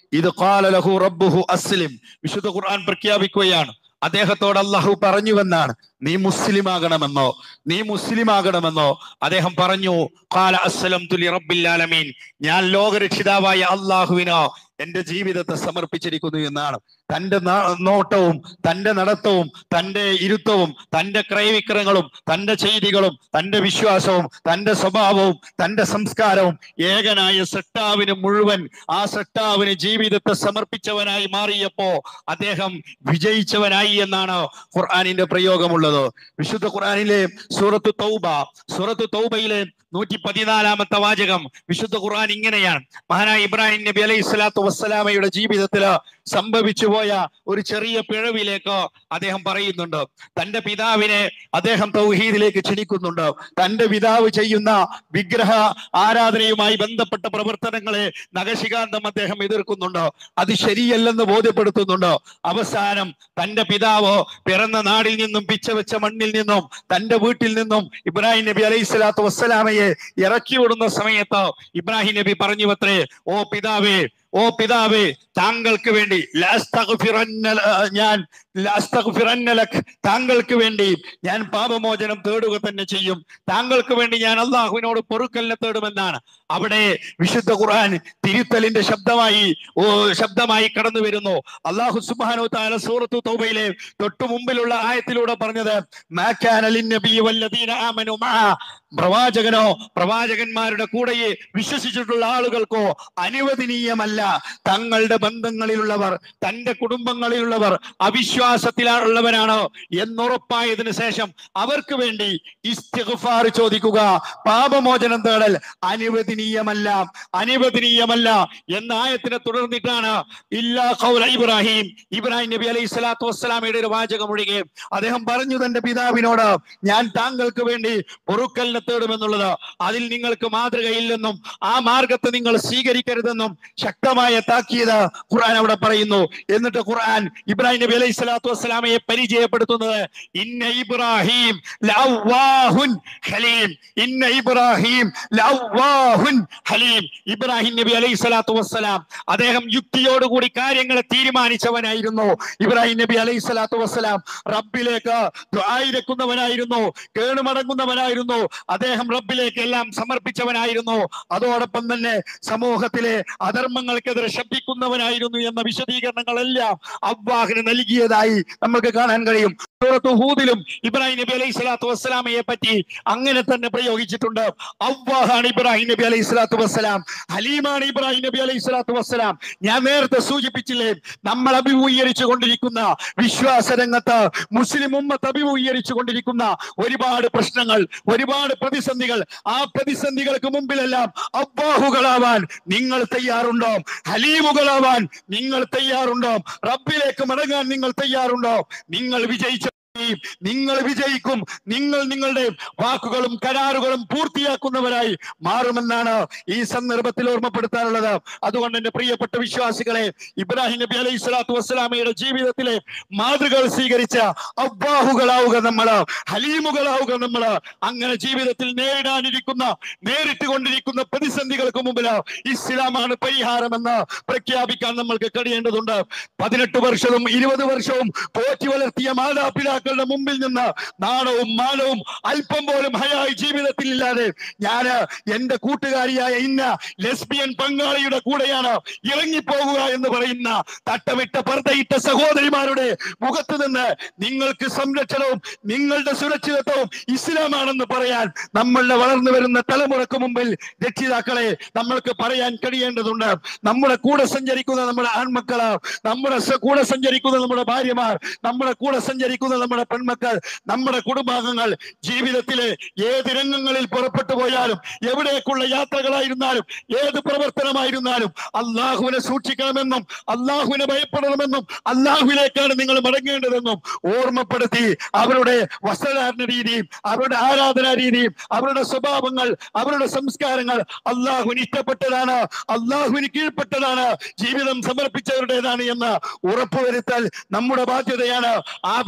ഇത് ഖാല ലഹു റബ്ബുഹു അസ്ലിം വിശുദ്ധ ഖുർആൻ പ്രഖ്യാപിക്കുകയാണ് അദ്ദേഹത്തോട് അള്ളാഹു പറഞ്ഞുവെന്നാണ് നീ മുസ്ലിം ആകണമെന്നോ നീ മുസ്ലിം ആകണമെന്നോ അദ്ദേഹം പറഞ്ഞു ഖാല അസ്സലം തുലി റബ്ബില്ലാലമീൻ ഞാൻ ലോകരക്ഷിതാവായ അള്ളാഹുവിനോ എന്റെ ജീവിതത്തെ സമർപ്പിച്ചിരിക്കുന്നു എന്നാണ് തന്റെ ന- നോട്ടവും തന്റെ നടത്തവും തന്റെ ഇരുത്തവും തന്റെ ക്രയവിക്രയങ്ങളും തന്റെ ചെയ്തികളും തന്റെ വിശ്വാസവും തന്റെ സ്വഭാവവും തന്റെ സംസ്കാരവും ഏകനായ സട്ടാവിന് മുഴുവൻ ആ സട്ടാവിന് ജീവിതത്തെ സമർപ്പിച്ചവനായി മാറിയപ്പോ അദ്ദേഹം വിജയിച്ചവനായി എന്നാണ് ഖുർആാനിന്റെ പ്രയോഗമുള്ളത് വിശുദ്ധ ഖുർആാനിലെ സൂറത്ത് തൗബ സൂറത്ത് തൗബയിലെ നൂറ്റി പതിനാലാമത്തെ വാചകം വിശുദ്ധ ഖുർആൻ ഇങ്ങനെയാണ് മഹാനായ ഇബ്രാഹിം നബി അലൈഹി സ്വലാത്തു വസ്സലാമയുടെ ജീവിതത്തില് സംഭവിച്ചു പോയ ഒരു ചെറിയ പിഴവിലേക്ക് അദ്ദേഹം പറയുന്നുണ്ട് തന്റെ പിതാവിനെ അദ്ദേഹം തൗഹീദിലേക്ക് ക്ഷണിക്കുന്നുണ്ട് തന്റെ പിതാവ് ചെയ്യുന്ന വിഗ്രഹ ആരാധനയുമായി ബന്ധപ്പെട്ട പ്രവർത്തനങ്ങളെ നഖശികാന്തം അദ്ദേഹം എതിർക്കുന്നുണ്ട് അത് ശരിയല്ലെന്ന് ബോധ്യപ്പെടുത്തുന്നുണ്ട് അവസാനം തന്റെ പിതാവ് പിറന്ന നാടിൽ നിന്നും പിച്ചവെച്ച മണ്ണിൽ നിന്നും തന്റെ വീട്ടിൽ നിന്നും ഇബ്രാഹിം നബി അലൈഹി സ്വലാത്തു വസ്സലാമയെ ഇറക്കി വിടുന്ന സമയത്ത് ഇബ്രാഹിം നബി പറഞ്ഞു അത്രേ ഓ പിതാവേ ഓ പിതാവേ താങ്കൾക്ക് വേണ്ടി ലാസ്തഗ്ഫിറന്ന ല- ഞാൻ ലാസ്തഗ്ഫിറന്ന ലക് താങ്കൾക്ക് വേണ്ടി ഞാൻ പാപമോചനം തേടുക തന്നെ ചെയ്യും താങ്കൾക്ക് വേണ്ടി ഞാൻ അള്ളാഹുവിനോട് പൊറുക്കലിനെ തേടുമെന്നാണ് അവിടെ വിശുദ്ധ ഖുർആൻ തിരുത്തലിന്റെ ശബ്ദമായി ഓ ശബ്ദമായി കടന്നു വരുന്നു അള്ളാഹു സുബ്ഹാനഹു തആല സൂറത്തു തൗബയിലെ തൊട്ടു മുമ്പിലുള്ള ആയത്തിലൂടെ പറഞ്ഞത് മാ കാന ലിന്നബി വല്ലദീന ആമനു മഅ പ്രവാചകനോ പ്രവാചകന്മാരുടെ കൂടെ വിശ്വസിച്ചിട്ടുള്ള ആളുകൾക്കോ അനുവദനീയമല്ല തങ്ങളുടെ ബന്ധങ്ങളിലുള്ളവർ തന്റെ കുടുംബങ്ങളിലുള്ളവർ അവിശ്വാസത്തിലുള്ളവരാണോ എന്നുറപ്പായതിനു ശേഷം അവർക്ക് വേണ്ടി ഇസ്തിഗ്ഫാർ ചോദിക്കുക പാപമോചനം തേടൽ അനുവദനീയമല്ല അനുവദനീയമല്ല എന്ന ആയത്തിനെ തുടർന്നിട്ടാണ് ഇല്ലാ ഖൗല ഇബ്രാഹിം ഇബ്രാഹിം നബി അലൈഹി സ്വലാത്തു വസ്സലാമയുടെ ഒരു വാചകം ഒഴികെ അദ്ദേഹം പറഞ്ഞു തന്റെ പിതാവിനോട് ഞാൻ താങ്കൾക്ക് വേണ്ടി പൊറുക്കലിനെ തേടുമെന്നുള്ളത് അതിൽ നിങ്ങൾക്ക് മാതൃകയില്ലെന്നും ആ മാർഗത്തെ നിങ്ങൾ സ്വീകരിക്കരുതെന്നും ശക്തമായ താക്കീത് ഖുർആൻ അവിടെ പറയുന്നു എന്നിട്ട് ഖുർആൻ ഇബ്രാഹിം നബി അലൈഹി സ്വലാത്തു വസ്സലാമയെ പരിചയപ്പെടുത്തുന്നത് ഇന്ന ഇബ്രാഹിം ലഅവ്വാഹുൻ ഹലീം ഇന്ന ഇബ്രാഹിം ലഅവ്വാഹുൻ ഹലീം ഇബ്രാഹിം നബി അലൈഹി സ്വലാത്തു വസ്സലാം അദ്ദേഹം യുക്തിയോടുകൂടി കാര്യങ്ങളെ തീരുമാനിച്ചവനായിരുന്നു ഇബ്രാഹിം നബി അലൈഹി സ്വലാത്തു വസ്സലാം റബ്ബിലേക്ക് ദുആയിരക്കുന്നവനായിരുന്നു കേണുമടങ്ങുന്നവനായിരുന്നു അദ്ദേഹം റബ്ബിലേക്ക് എല്ലാം സമർപ്പിച്ചവനായിരുന്നു അതോടൊപ്പം തന്നെ സമൂഹത്തിലെ അധർമ്മങ്ങൾക്കെതിരെ ശബ്ദിക്കുന്നവനായിരുന്നു എന്ന വിശദീകരണങ്ങളെല്ലാം അബ്വാഹിന് നൽകിയതായി നമുക്ക് കാണാൻ കഴിയും സൂറത്ത് ഹൂദിലും ഇബ്രാഹിം നബി അലൈഹി സ്വലാത്തു വസ്സലാമയെ പറ്റി അങ്ങനെ തന്നെ പ്രയോഗിച്ചിട്ടുണ്ട് അവ്വാഹാണ് ഇബ്രാഹിം നബി അലൈഹി സ്വലാത്തു വസ്സലാം ഹലീമാണ് ഇബ്രാഹിം നബി അലൈഹി സ്വലാത്തു വസ്സലാം ഞാൻ നേരത്തെ സൂചിപ്പിച്ചില്ലേ നമ്മൾ അഭിമുഖീകരിച്ചു കൊണ്ടിരിക്കുന്ന വിശ്വാസ രംഗത്ത് മുസ്ലിം ഉമ്മത്ത് അഭിമുഖീകരിച്ചു കൊണ്ടിരിക്കുന്ന ഒരുപാട് പ്രശ്നങ്ങൾ ഒരുപാട് പ്രതിസന്ധികൾ ആ പ്രതിസന്ധികൾക്ക് മുമ്പിലെല്ലാം അബ്ബാഹുകളാവാൻ നിങ്ങൾ തയ്യാറുണ്ടോ ഹലീമുകളാവാൻ നിങ്ങൾ തയ്യാറുണ്ടോ റബ്ബിലേക്ക് മടങ്ങാൻ നിങ്ങൾ തയ്യാറുണ്ടോ നിങ്ങൾ വിജയിച്ച നിങ്ങൾ വിജയിക്കും നിങ്ങൾ നിങ്ങളുടെ വാക്കുകളും കരാറുകളും പൂർത്തിയാക്കുന്നവരായി മാറുമെന്നാണ് ഈ സന്ദർഭത്തിൽ ഓർമ്മപ്പെടുത്താനുള്ളത് അതുകൊണ്ട് എന്റെ പ്രിയപ്പെട്ട വിശ്വാസികളെ ഇബ്രാഹിം നബി അലൈഹി സ്വലാത്തു വസ്സലാമയുടെ ജീവിതത്തിലെ മാതൃകകൾ സ്വീകരിച്ച അവ്വാഹുകളാവുക നമ്മള് ഹലീമുകളാവുക നമ്മള് അങ്ങനെ ജീവിതത്തിൽ നേരിടാനിരിക്കുന്ന നേരിട്ട് കൊണ്ടിരിക്കുന്ന പ്രതിസന്ധികൾക്ക് മുമ്പില് ഇസ്ലാമാണ് പരിഹാരമെന്ന് പ്രഖ്യാപിക്കാൻ നമ്മൾക്ക് കഴിയേണ്ടതുണ്ട് പതിനെട്ട് വർഷവും ഇരുപത് വർഷവും പോറ്റി വളർത്തിയ മാതാപിതാക്കളുടെ മുമ്പിൽ നിന്ന് നാണവും മാനവും അല്പം പോലും ഹയായി ജീവിതത്തിൽ ഇല്ലാതെ ഞാന് എന്റെ കൂട്ടുകാരിയായ ഇന്ന ലെസ്ബിയൻ പങ്കാളിയുടെ കൂടെയാണ് ഇറങ്ങിപ്പോകുക എന്ന് പറയുന്ന തട്ടമിട്ട പർദ്ദയിട്ട സഹോദരിമാരുടെ മുഖത്ത് നിന്ന് നിങ്ങൾക്ക് സംരക്ഷണവും നിങ്ങളുടെ സുരക്ഷിതത്വവും ഇസ്ലാമാണെന്ന് പറയാൻ നമ്മളുടെ വളർന്നു വരുന്ന തലമുറക്ക് മുമ്പിൽ രക്ഷിതാക്കളെ നമ്മൾക്ക് പറയാൻ കഴിയേണ്ടതുണ്ട് നമ്മുടെ കൂടെ സഞ്ചരിക്കുന്ന നമ്മുടെ ആൺമക്കള് നമ്മുടെ സ- കൂടെ സഞ്ചരിക്കുന്ന നമ്മുടെ ഭാര്യമാർ നമ്മുടെ കൂടെ സഞ്ചരിക്കുന്ന നമ്മുടെ പെൺമക്കൾ നമ്മുടെ കുടുംബാംഗങ്ങൾ ജീവിതത്തിലെ ഏത് രംഗങ്ങളിൽ പുറപ്പെട്ടു പോയാലും എവിടേക്കുള്ള യാത്രകളായിരുന്നാലും ഏത് പ്രവർത്തനമായിരുന്നാലും അള്ളാഹുവിനെ സൂക്ഷിക്കണമെന്നും അള്ളാഹുവിനെ ഭയപ്പെടണമെന്നും അള്ളാഹുവിലേക്കാണ് നിങ്ങൾ മടങ്ങേണ്ടതെന്നും ഓർമ്മപ്പെടുത്തി അവരുടെ വസ്ത്രധാരണ രീതിയും അവരുടെ ആരാധനാ രീതിയും അവരുടെ സ്വഭാവങ്ങൾ അവരുടെ സംസ്കാരങ്ങൾ അള്ളാഹുവിന് ഇഷ്ടപ്പെട്ടതാണ് അള്ളാഹുവിന് കീഴ്പ്പെട്ടതാണ് ജീവിതം സമർപ്പിച്ചവരുടേതാണ് എന്ന് ഉറപ്പുവരുത്തൽ നമ്മുടെ ബാധ്യതയാണ് ആ ബാധ്യത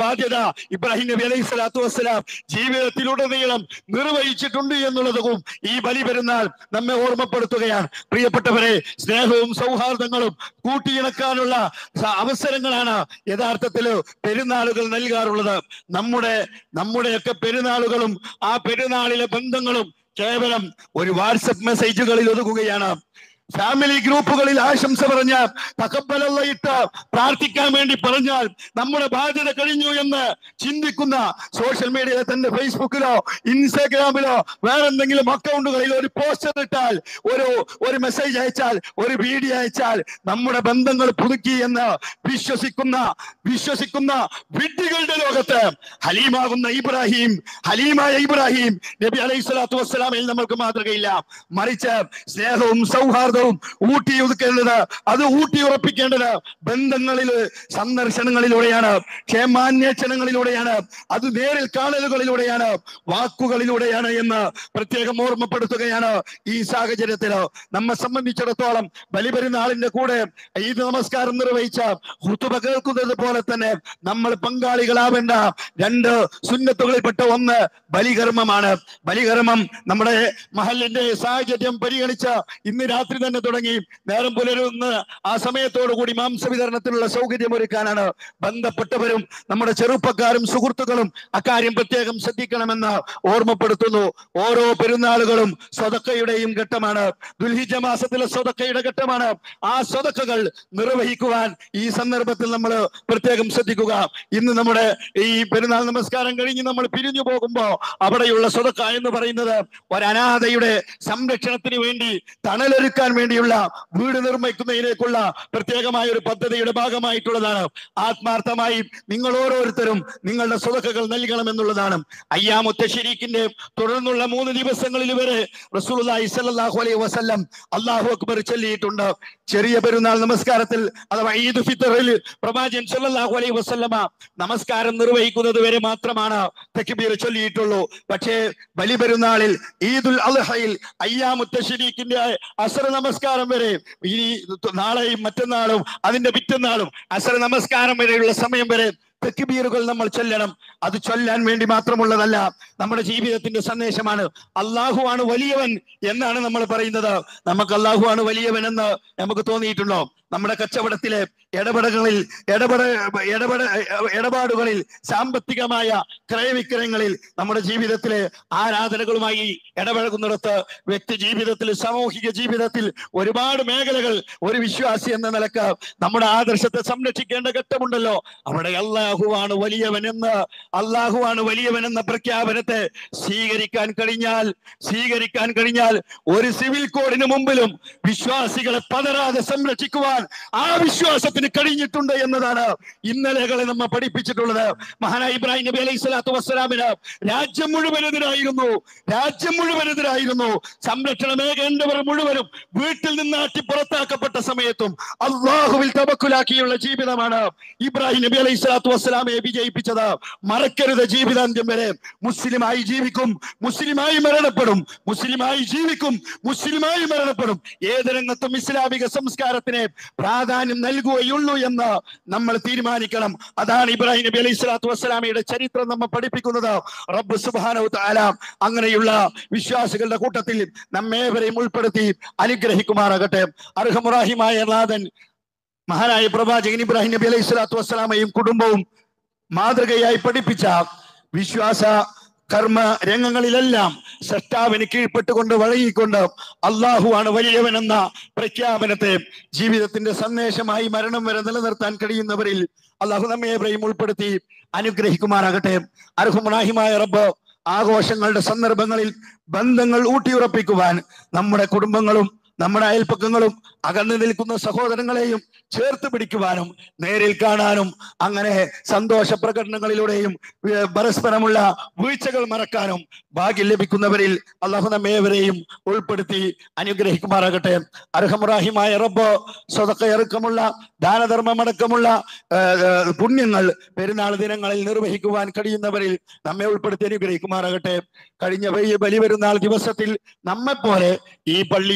ഇബ്രാഹിം നബി അലൈഹി സ്വലാത്തു വസ്സലാം ജീവിതത്തിലുടനീളം നിർവഹിച്ചിട്ടുണ്ട് എന്നുള്ളതും ഈ ബലി പെരുന്നാൾ നമ്മെ ഓർമ്മപ്പെടുത്തുകയാണ് പ്രിയപ്പെട്ടവരെ സ്നേഹവും സൗഹാർദ്ദങ്ങളും കൂട്ടിയിണക്കാനുള്ള സ- അവസരങ്ങളാണ് യഥാർത്ഥത്തിൽ പെരുന്നാളുകൾ നൽകാറുള്ളത് നമ്മുടെ നമ്മുടെയൊക്കെ പെരുന്നാളുകളും ആ പെരുന്നാളിലെ ബന്ധങ്ങളും കേവലം ഒരു വാട്സപ്പ് മെസ്സേജുകളിൽ ഒതുങ്ങുകയാണ് ഫാമിലി ഗ്രൂപ്പുകളിൽ ആശംസ പറഞ്ഞ തകബലയിട്ട് പ്രാർത്ഥിക്കാൻ വേണ്ടി പറഞ്ഞാൽ നമ്മുടെ ബാധ്യത കഴിഞ്ഞു എന്ന് ചിന്തിക്കുന്ന സോഷ്യൽ മീഡിയയിലെ തന്റെ ഫേസ്ബുക്കിലോ ഇൻസ്റ്റാഗ്രാമിലോ വേറെ എന്തെങ്കിലും അക്കൗണ്ടുകളിൽ ഒരു പോസ്റ്റർ ഇട്ടാൽ ഒരു ഒരു മെസ്സേജ് അയച്ചാൽ ഒരു വീഡിയോ അയച്ചാൽ നമ്മുടെ ബന്ധങ്ങൾ പുതുക്കി എന്ന് വിശ്വസിക്കുന്ന വിശ്വസിക്കുന്ന വിഡ്ഢികളുടെ ലോകത്ത് ഹലീമാകുന്ന ഇബ്രാഹിം ഹലീമായ ഇബ്രാഹിം നബി അലൈഹി സ്വലാത്തു വസ്സലാമിൽ നമ്മൾക്ക് മാതൃകയില്ല മറിച്ച് സ്നേഹവും സൗഹാർദ്ദവും ഊട്ടി ഒതുക്കേണ്ടത് അത് ഊട്ടി ഉറപ്പിക്കേണ്ടത് ബന്ധങ്ങളിൽ സന്ദർശനങ്ങളിലൂടെയാണ് ക്ഷേമാന്വേഷണങ്ങളിലൂടെയാണ് അത് നേരിൽ കാണലുകളിലൂടെയാണ് വാക്കുകളിലൂടെയാണ് എന്ന് പ്രത്യേകം ഓർമ്മപ്പെടുത്തുകയാണ് ഈ സാഹചര്യത്തിൽ നമ്മെ സംബന്ധിച്ചിടത്തോളം ബലിപെരുന്നാളിന്റെ കൂടെ ഈദ് നമസ്കാരം നിർവഹിച്ച ഹുത്തുബ കേൾക്കുന്നത് പോലെ തന്നെ നമ്മൾ പങ്കാളികളാവേണ്ട രണ്ട് സുന്നത്തുകളിൽപ്പെട്ട ഒന്ന് ബലികർമ്മമാണ് ബലികർമ്മം നമ്മുടെ മഹലിന്റെ സാഹചര്യം പരിഗണിച്ച് ഇന്ന് രാത്രി തന്നെ തുടങ്ങി നേരം പുലരുന്ന ആ സമയത്തോടു കൂടി മാംസ വിതരണത്തിനുള്ള സൗകര്യം ഒരുക്കാനാണ് ബന്ധപ്പെട്ടവരും നമ്മുടെ ചെറുപ്പക്കാരും സുഹൃത്തുക്കളും അക്കാര്യം പ്രത്യേകം ശ്രദ്ധിക്കണമെന്ന് ഓർമ്മപ്പെടുത്തുന്നു ഓരോ പെരുന്നാളുകളും സ്വതക്കയുടെയും ഘട്ടമാണ് ദുൽഹിജ മാസത്തിലെ സ്വതക്കയുടെ ഘട്ടമാണ് ആ സ്വതക്കകൾ നിർവഹിക്കുവാൻ ഈ സന്ദർഭത്തിൽ നമ്മൾ പ്രത്യേകം ശ്രദ്ധിക്കുക ഇന്ന് നമ്മുടെ ഈ പെരുന്നാൾ നമസ്കാരം കഴിഞ്ഞ് നമ്മൾ പിരിഞ്ഞു പോകുമ്പോ അവിടെയുള്ള സ്വതക്ക എന്ന് പറയുന്നത് ഒരനാഥയുടെ സംരക്ഷണത്തിന് വേണ്ടി തണലൊരുക്കാൻ വേണ്ടിയുള്ള വീട് നിർമ്മിക്കുന്നതിലേക്കുള്ള പ്രത്യേകമായ ഒരു പദ്ധതിയുടെ ഭാഗമായിട്ടുള്ളതാണ് ആത്മാർത്ഥമായി നിങ്ങൾ ഓരോരുത്തരും നിങ്ങളുടെ സ്വതക്കകൾ നൽകണമെന്നുള്ളതാണ് അയ്യാമുത്ത ഷരീഖിന്റെ തുടർന്നുള്ള മൂന്ന് ദിവസങ്ങളിൽ വരെ റസൂലുള്ളാഹി സ്വല്ലല്ലാഹു അലൈഹി വസല്ലം അല്ലാഹു അക്ബർ ചൊല്ലിയിട്ടുണ്ട് ചെറിയ പെരുന്നാൾ നമസ്കാരത്തിൽ അഥവാ ഈദ് ഫിത്തറിൽ പ്രവാചകൻ സല്ലല്ലാഹു അലൈഹി വസല്ലമ നമസ്കാരം നിർവഹിക്കുന്നത് വരെ മാത്രമാണ് തക്ബീർ ചൊല്ലിയിട്ടുള്ളൂ പക്ഷേ ബലി പെരുന്നാളിൽ ഈദുൽ അൽഹയിൽ അയ്യാമുത്ത ഷരീഖിന്റെ അസർ നമസ്കാരം വരെ ഇനി നാളെയും മറ്റന്നാളും അതിന്റെ പിറ്റന്നാളും അസർ നമസ്കാരം വരെയുള്ള സമയം വരെ തെക്കുബീറുകൾ നമ്മൾ ചൊല്ലണം അത് ചൊല്ലാൻ വേണ്ടി മാത്രമുള്ളതല്ല നമ്മുടെ ജീവിതത്തിന്റെ സന്ദേശമാണ് അള്ളാഹു ആണ് വലിയവൻ എന്നാണ് നമ്മൾ പറയുന്നത് നമുക്ക് അള്ളാഹു ആണ് വലിയവൻ എന്ന് നമുക്ക് തോന്നിയിട്ടുണ്ടോ നമ്മുടെ കച്ചവടത്തിലെ ഇടപെടലുകളിൽ ഇടപെട ഇടപെട ഇടപാടുകളിൽ സാമ്പത്തികമായ ക്രയവിക്രയങ്ങളിൽ നമ്മുടെ ജീവിതത്തിലെ ആരാധനകളുമായി ഇടപഴകുന്നിടത്ത് വ്യക്തി ജീവിതത്തിൽ സാമൂഹിക ജീവിതത്തിൽ ഒരുപാട് മേഖലകൾ ഒരു വിശ്വാസി എന്ന നിലക്ക് നമ്മുടെ ആദർശത്തെ സംരക്ഷിക്കേണ്ട ഘട്ടമുണ്ടല്ലോ അവിടെ അള്ളാഹുവാണ് വലിയവൻ എന്ന് അള്ളാഹുവാണ് വലിയവൻ എന്ന പ്രഖ്യാപനത്തെ സ്വീകരിക്കാൻ കഴിഞ്ഞാൽ സ്വീകരിക്കാൻ കഴിഞ്ഞാൽ ഒരു സിവിൽ കോഡിന് മുമ്പിലും വിശ്വാസികളെ പതരാതെ സംരക്ഷിക്കുവാൻ ആ വിശ്വാസത്തിന് കഴിഞ്ഞിട്ടുണ്ട് എന്നതാണ് ഇന്നലെകളെ നമ്മെ പഠിപ്പിച്ചിട്ടുള്ളത് മഹാനായ ഇബ്രാഹിം നബി അലൈഹി സ്വലാത്തു വസ്സലാമിന് രാജ്യം മുഴുവനെതിരായിരുന്നു രാജ്യം മുഴുവനെതിരായിരുന്നു സംരക്ഷണമേകേണ്ടവർ മുഴുവനും വീട്ടിൽ നിന്നാട്ടി പുറത്താക്കപ്പെട്ട സമയത്തും അള്ളാഹുവിൽ തവക്കുലാക്കിയുള്ള ജീവിതമാണ് ഇബ്രാഹിം നബി അലൈഹി സ്വലാത്തു വസ്സലാമെ വിജയിപ്പിച്ചത് മറക്കരുത് ജീവിതാന്ത്യം വരെ മുസ്ലിമായി ജീവിക്കും മുസ്ലിമായി മരണപ്പെടും മുസ്ലിമായി ജീവിക്കും മുസ്ലിമായി മരണപ്പെടും ഏത് രംഗത്തും ഇസ്ലാമിക സംസ്കാരത്തിന് പ്രാധാന്യം നൽകുകയുള്ളൂ എന്ന് നമ്മൾ തീരുമാനിക്കണം അതാണ് ഇബ്രാഹിം നബി അലൈഹി സ്വലാത്തു വസ്സലാമയുടെ ചരിത്രം നമ്മെ പഠിപ്പിക്കുന്നത് റബ്ബ് സുബ്ഹാനഹു തആല അങ്ങനെയുള്ള വിശ്വാസികളുടെ കൂട്ടത്തിൽ നമ്മേവരെയും ഉൾപ്പെടുത്തി അനുഗ്രഹിക്കുമാറാകട്ടെ അർഹമുറാഹിമായ നാഥൻ മഹാനായ പ്രവാചകൻ ഇബ്രാഹിം നബി അലൈഹി സ്വലാത്തു വസ്സലാമയും കുടുംബവും മാതൃകയായി പഠിപ്പിച്ച വിശ്വാസ കർമ്മ രംഗങ്ങളിലെല്ലാം സൃഷ്ടാവിന് കീഴ്പ്പെട്ടുകൊണ്ട് വഴങ്ങിക്കൊണ്ട് അള്ളാഹുവാണ് വലിയവൻ എന്ന പ്രഖ്യാപനത്തെ ജീവിതത്തിന്റെ സന്ദേശമായി മരണം വരെ നിലനിർത്താൻ കഴിയുന്നവരിൽ അള്ളാഹു നമ്മേവരെയും ഉൾപ്പെടുത്തി അനുഗ്രഹിക്കുമാറാകട്ടെ അർഹുമനാഹിമായ റബ്ബ് ആഘോഷങ്ങളുടെ സന്ദർഭങ്ങളിൽ ബന്ധങ്ങൾ ഊട്ടിയുറപ്പിക്കുവാൻ നമ്മുടെ കുടുംബങ്ങളും നമ്മുടെ അയൽപ്പക്കങ്ങളും അകന്നു നിൽക്കുന്ന സഹോദരങ്ങളെയും ചേർത്ത് പിടിക്കുവാനും നേരിൽ കാണാനും അങ്ങനെ സന്തോഷ പ്രകടനങ്ങളിലൂടെയും ഏർ പരസ്പരമുള്ള വീഴ്ചകൾ മറക്കാനും ഭാഗ്യം ലഭിക്കുന്നവരിൽ അള്ളാഹു നമ്മേവരെയും ഉൾപ്പെടുത്തി അനുഗ്രഹിക്കുമാറാകട്ടെ അർഹമുറാഹിമായ റബ്ബ് സ്വതക്കയറുക്കമുള്ള ദാനധർമ്മമടക്കമുള്ള ഏർ, ഏർ, പുണ്യങ്ങൾ പെരുന്നാൾ ദിനങ്ങളിൽ നിർവഹിക്കുവാൻ കഴിയുന്നവരിൽ നമ്മെ ഉൾപ്പെടുത്തി അനുഗ്രഹിക്കുമാറാകട്ടെ കഴിഞ്ഞ വലിയ ബലി പെരുന്നാൾ ദിവസത്തിൽ നമ്മെപ്പോലെ ഈ പള്ളിയിൽ ഇരുന്നു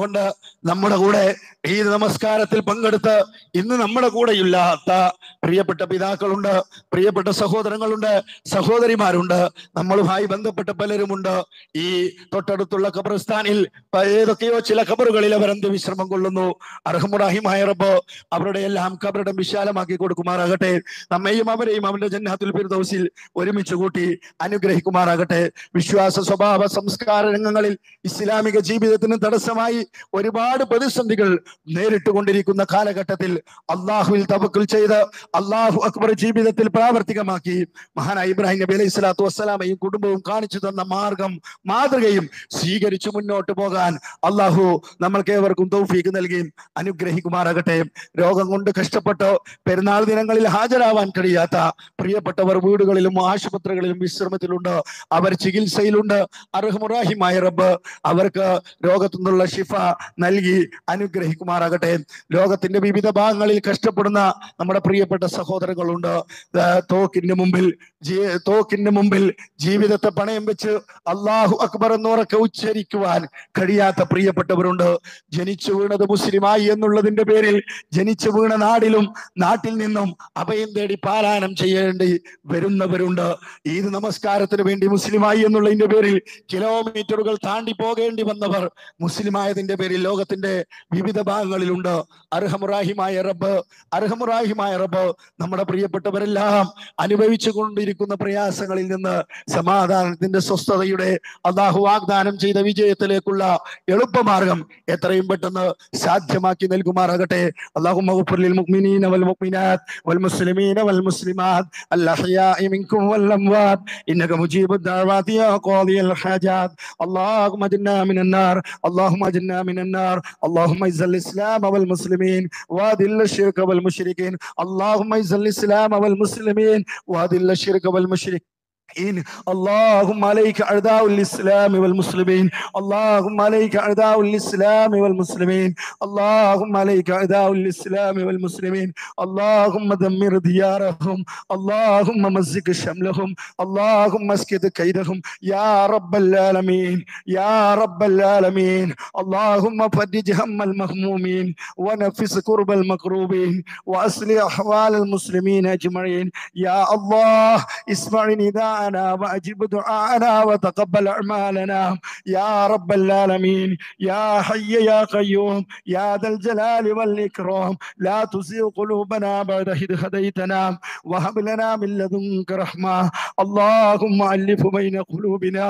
പറഞ്ഞുകൊണ്ട് നമ്മുടെ കൂടെ ഈ നമസ്കാരത്തിൽ പങ്കെടുത്ത് ഇന്ന് നമ്മുടെ കൂടെ ഇല്ലാത്ത പ്രിയപ്പെട്ട പിതാക്കളുണ്ട് പ്രിയപ്പെട്ട സഹോദരങ്ങളുണ്ട് സഹോദരിമാരുണ്ട് നമ്മളുമായി ബന്ധപ്പെട്ട പലരുമുണ്ട് ഈ തൊട്ടടുത്തുള്ള ഖബർസ്ഥാനിൽ പ- ഏതൊക്കെയോ ചില ഖബറുകളിൽ അവർ അന്ത്യവിശ്രമം കൊള്ളുന്നു അർഹമുറാഹിമായ റബ്ബ് അവരുടെ എല്ലാം ഖബറിടം വിശാലമാക്കി കൊടുക്കുമാറാകട്ടെ നമ്മയും അവരെയും അവന്റെ ജന്നാത്തുൽ ഫിർദൗസിൽ ഒരുമിച്ച് കൂട്ടി അനുഗ്രഹിക്കുമാറാകട്ടെ വിശ്വാസ സ്വഭാവ സംസ്കാര രംഗങ്ങളിൽ ഇസ്ലാമിക ജീവിതത്തിന് തടസ്സമായി ഒരുപാട് പ്രതിസന്ധികൾ നേരിട്ട് കൊണ്ടിരിക്കുന്ന കാലഘട്ടത്തിൽ അള്ളാഹുവിൽ തവക്കുൽ ചെയ്ത് അള്ളാഹു അക്ബർ ജീവിതത്തിൽ പ്രാവർത്തികമാക്കി മഹാനായ ഇബ്രാഹിം നബി അലൈഹി സ്വലാത്തു വസ്സലാമയും കുടുംബവും കാണിച്ചു തന്ന മാർഗം മാതൃകയും സ്വീകരിച്ചു മുന്നോട്ട് പോകാൻ അള്ളാഹു നമ്മൾക്ക് ഏവർക്കും തൗഫീക്ക് നൽകി അനുഗ്രഹിക്കുമാറാകട്ടെ രോഗം കൊണ്ട് കഷ്ടപ്പെട്ട് പെരുന്നാൾ ദിനങ്ങളിൽ ഹാജരാവാൻ കഴിയാത്ത പ്രിയപ്പെട്ടവർ വീടുകളിലും ആശുപത്രികളിലും വിശ്രമത്തിലുണ്ട് അവർ ചികിത്സയിലുണ്ട് അർഹമുറാഹിമായ റബ്ബ് അവർക്ക് രോഗത്തു നിന്നുള്ള ഷിഫ നൽകി അനുഗ്രഹിക്കുമാറാകട്ടെ ലോകത്തിന്റെ വിവിധ ഭാഗങ്ങളിൽ കഷ്ടപ്പെടുന്ന നമ്മുടെ പ്രിയപ്പെട്ട സഹോദരങ്ങളുണ്ട് ദാ തോക്കിന്റെ മുമ്പിൽ ജീ- തോക്കിന്റെ മുമ്പിൽ ജീവിതത്തെ പണയം വെച്ച് അള്ളാഹു അക്ബർ എന്നുറക്കെ ഉച്ചരിക്കുവാൻ കഴിയാത്ത പ്രിയപ്പെട്ടവരുണ്ട് ജനിച്ചു വീണത് മുസ്ലിമായി എന്നുള്ളതിന്റെ പേരിൽ ജനിച്ചു വീണ നാടിലും നാട്ടിൽ നിന്നും അഭയം തേടി പാലായനം ചെയ്യേണ്ടി വരുന്നവരുണ്ട് ഈദ് നമസ്കാരത്തിന് വേണ്ടി മുസ്ലിമായി എന്നുള്ളതിന്റെ പേരിൽ കിലോമീറ്ററുകൾ താണ്ടി പോകേണ്ടി വന്നവർ മുസ്ലിമായതിന്റെ പേരിൽ ലോകത്തിന്റെ വിവിധ ഭാഗങ്ങളിലുണ്ട് അർഹമുറാഹിമായ റബ്ബ് അർഹമുറാഹിമായ റബ്ബ് നമ്മുടെ പ്രിയപ്പെട്ടവരെല്ലാം അനുഭവിച്ചു കൊണ്ടിരിക്കുന്ന പ്രയാസങ്ങളിൽ നിന്ന് സമാധാനത്തിന്റെ സ്വസ്ഥതയുടെ അള്ളാഹു വാഗ്ദാനം ചെയ്ത വിജയത്തിലേക്കുള്ള എളുപ്പമാർഗം എത്രയും പെട്ടെന്ന് സാധ്യമാക്കി നൽകുമാറാകട്ടെ അള്ളാഹു للمؤمنين والمؤمنات والمسلمين والمسلمات الأحياء منكم والأموات إنك مجيب الدعوات يا قاضي الحاجات اللهم اجنا من النار اللهم اجنا من النار اللهم اعز الإسلام والمسلمين وأذل الشرك والمشركين اللهم اعز الإسلام والمسلمين وأذل الشرك والمشركين إن اللهم عليك أعداء الإسلام والمسلمين اللهم عليك أعداء الإسلام والمسلمين اللهم عليك أعداء الإسلام والمسلمين اللهم دمر ديارهم اللهم مزق شملهم اللهم اسكت كيدهم يا رب العالمين يا رب العالمين اللهم فرج هم المهمومين ونفس كرب المكروبين وأصلح أحوال المسلمين أجمعين يا الله اسمع نداءنا واجب دعاءنا وتقبل اعمالنا يا رب العالمين يا حي يا قيوم يا ذا الجلال والاكرام لا تزغ قلوبنا بعد إذ هديتنا وهب لنا من لدنك رحمه اللهم الف بين قلوبنا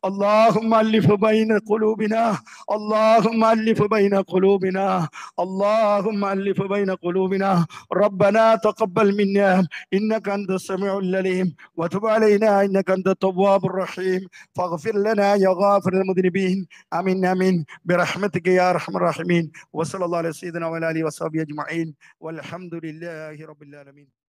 اللهم الف بين قلوبنا اللهم الف بين قلوبنا اللهم الف بين قلوبنا ربنا تقبل منا انك انت السميع العليم وتب علينا انك انت التواب الرحيم فاغفر لنا يا غافر المذنبين امين امين برحمتك يا ارحم الراحمين وصلى الله على سيدنا وعلى اله وصحبه اجمعين والحمد لله رب العالمين